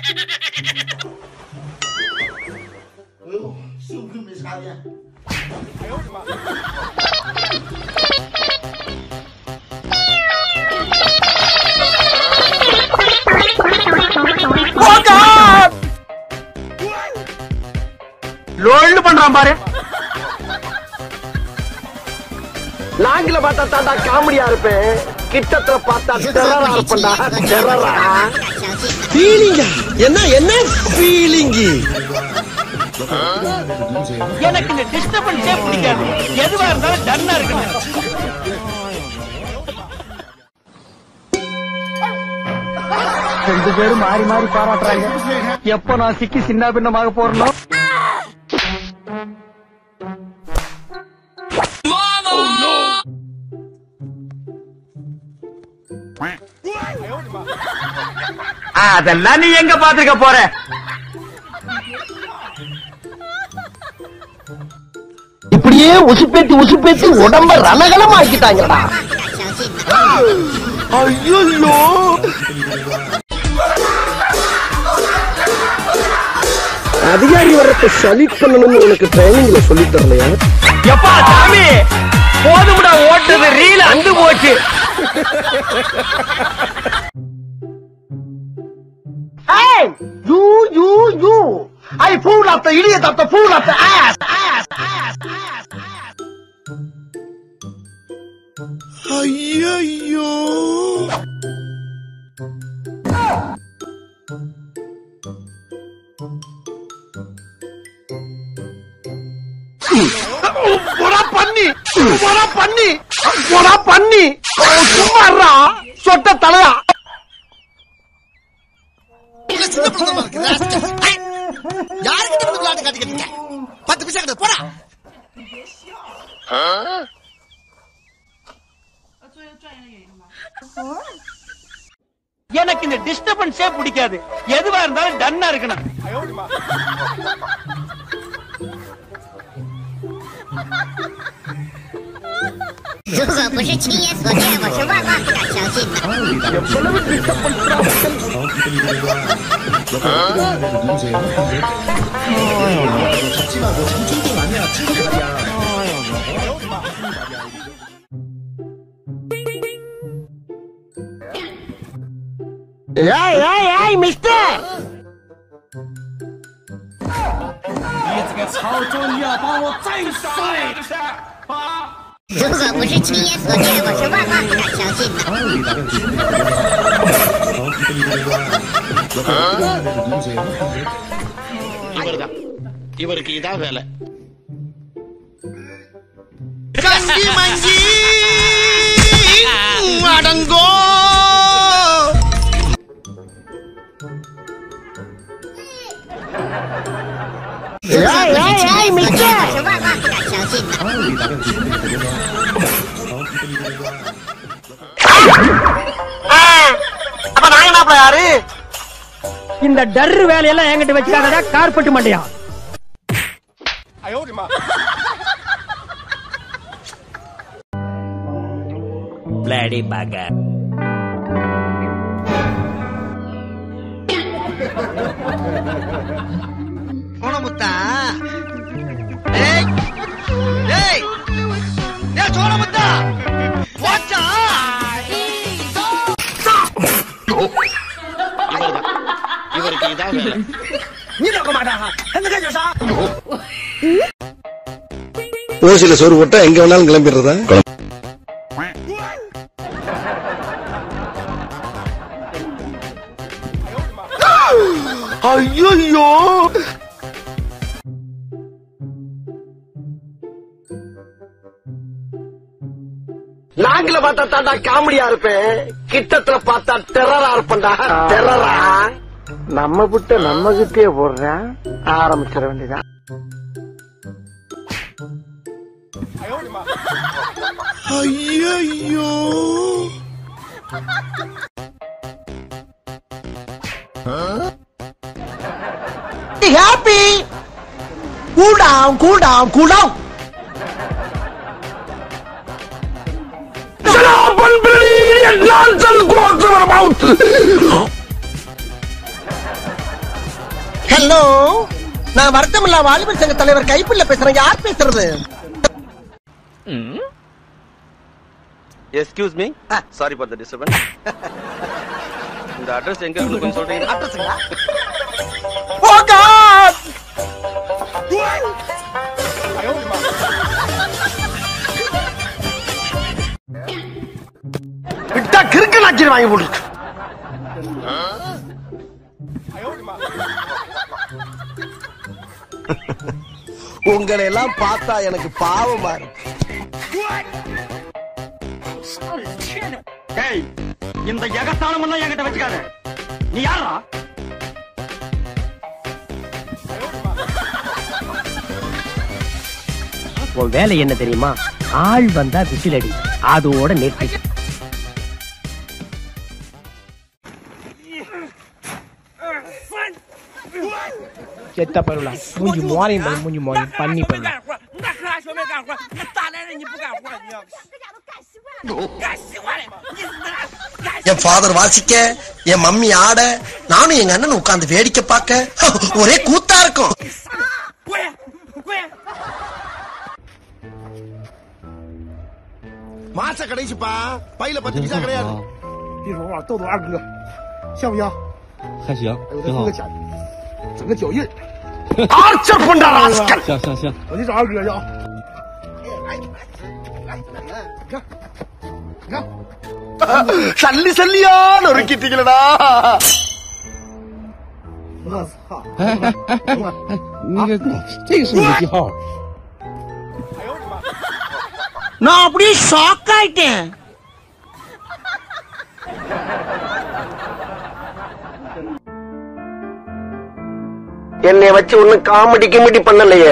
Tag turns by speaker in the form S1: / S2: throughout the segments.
S1: 哎呦，幸亏没插电。
S2: லொள்ளு பண்றான் பாரு நாங்கில பார்த்தா தாண்டா காமெடியா இருப்பேன் கிட்டத்துல பார்த்தா டெரரா இருப்பேன்டா டெரரா ஃபீலிங்கா என்ன என்ன ஃபீலிங்கி
S3: எனக்கு இந்த டிஸ்டர்பன்ஸே பிடிக்காது எதுவா இருந்தாலும் டன்னா இருக்கணும்
S2: ரெண்டு பேரும் மாறி மாறி பாராட்டுறாங்க எப்ப நான் சிக்கி சின்ன பின்னமாக போறனோ
S3: அதெல்லாம் நீ எங்க பாத்துக்க போற
S2: இப்படியே உசுப்பேத்தி உசுப்பேத்தி உடம்ப ரணகலம் ஆக்கிட்டாங்கடா ஐயோ அதிகாரி வர்றத சலிட் பண்ணணும்னு உனக்கு ட்ரைனிங்ல சொல்லி தரலையா
S3: எப்பா சாமி போதும்டா ஓட்டுது ரீல் அந்து போச்சு
S2: Hey! You, you, you! I fool of the idiot of the fool of the ass! Ass! Ass! Ass! ass.
S3: போடா பண்ணி போடா பண்ணி போடா பண்ணி சும்மாறா சொட்ட தலையா
S1: சின்ன பிள்ளை இருக்கு ராஸ்கல். ஐ! யாருக்கிட்ட இருந்து விளையாட்டு காட்டிக்கிட்டு இருக்க? பத்து பைசா கிட்ட போடா
S3: எனக்கு இந்த டிஸ்டர்பன்ஸே பிடிக்காது எதுவா இருந்தாலும் டன்னா இருக்கணும்
S4: 如果不是亲眼所见，我是万万不敢相信的。
S2: ஏய் ஏய் ஏய் மிஸ்டர்
S4: 如果不是亲眼所见，我是万万不敢相信的。
S5: இவர்தான் இவருக்கு இதான் வேலை
S1: கஞ்சி மஞ்சி அடங்கோ
S4: 如果不是亲眼所见，我是万万不敢相信的。
S2: அப்ப நாங்க என்ன யாரு இந்த டர்ரு வேலையெல்லாம் என்கிட்ட வச்சுக்காதடா கார்பெட் மாட்டியா
S3: பிளாடி பாக்க
S1: சோனமுத்தா ஏய் ஏய் ஏய் சோனமுத்தா போச்சா
S5: இவர்தான் இவருக்கு இதான் வேலை
S2: 你怎么马上还能干点啥？
S6: ஓசில சோறு போட்டா எங்க வேணாலும் கிளம்பிடுறதா
S2: ஐயோ நாங்கள பார்த்தா தாண்டா காமெடியா இருப்பேன் கிட்டத்துல பார்த்தா டெரரா இருப்பேன்டா டெரரா நம்ம விட்ட நம்ம கிட்டே போடுறேன் ஆரம்பிச்சிட வேண்டியதான்
S6: ஐயோ
S2: happy cool down cool down cool down Shut up and believe nonsense goes to our mouth.
S3: Hello நான் வருத்தமில்லா வாலிபர் சங்க தலைவர் கைப்புள்ள பேசுறேன் யார் பேசுறது
S7: excuse me sorry for the disturbance இந்த அட்ரஸ் எங்க இருக்கு கொஞ்சம் சொல்றீங்களா
S3: அட்ரஸுங்களா ஓ காட் விட்டா கிறுக்கு நாக்கி வாங்கி போட்டுருக்கு உங்களை எல்லாம் பார்த்தா எனக்கு பாவமா இருக்கு
S2: இந்த எகத்தாளம் எல்லாம் என்கிட்ட வச்சுக்காத நீ யாரா
S8: உன் வேலை என்ன தெரியுமா ஆள் வந்தா விசிலடி அதோட நிறுத்தி செத்த பருவலா மூஞ்சி மோரையும் பாரு, மூஞ்சி மோரையும் பண்ணி பருவலா
S3: என் ஃபாதர் வாசிக்க என் மம்மி ஆட நானும் எங்க அண்ணன் உட்கார்ந்து வேடிக்கை பார்க்க ஒரே கூத்தா இருக்கும்
S1: மாச கடைசிப்பா பையில பத்து பைசா கிடையாது
S9: 比如啊，逗逗二哥，像不像？
S6: 还行，
S9: 哎我再做个假，整个脚印儿，
S3: ஆர்ச்சர் பண்ற ராஸ்கல்
S6: 像像像。
S9: 我去找二哥去啊。来来来来，你看，你看，
S3: சல்லி சல்லியா நொறுக்கிட்டீங்களடா
S9: 我操！
S6: 哎哎哎哎哎，那个这个是你的记号。
S3: நான் அப்படியே ஷாக் ஆயிட்டேன்
S2: என்னை வச்சு ஒன்னும் காமெடி கிமெடி பண்ணலையே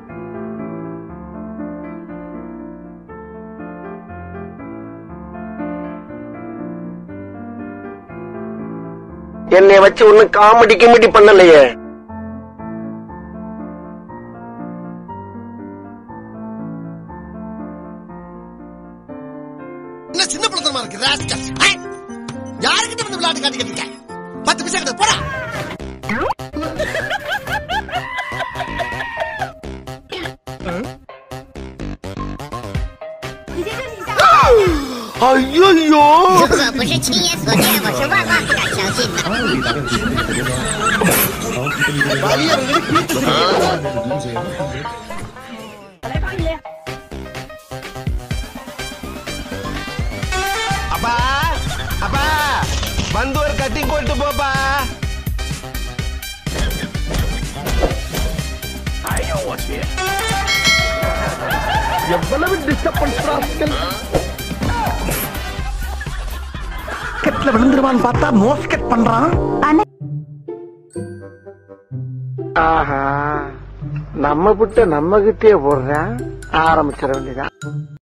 S2: என்னை வச்சு ஒன்னும் காமெடி கிமெடி பண்ணலையே
S1: என்ன சின்ன பிள்ளைத்தனமா இருக்கு ராஸ்கல் யாருக்கிட்ட வந்து விளையாட்டு காட்டிக்கிட்டு இருக்க பத்து பைசா கிட்ட போடா
S3: ஐயோ
S4: 如果不是亲眼所见，我是万万不敢相信的。
S3: அப்பா அப்பா வந்து ஒரு கட்டிங் போட்டு போப்பா எவ்வளவு டிஸ்டர்பன்ஸ் ராஸ்கல் கெட்ல விழுந்துருவான்னு பார்த்தா மோஸ்கெட் பண்றான்
S2: ஆஹா நம்ம புட்ட நம்ம கிட்டே போடுறேன் ஆரம்பிச்சிட வேண்டியதான்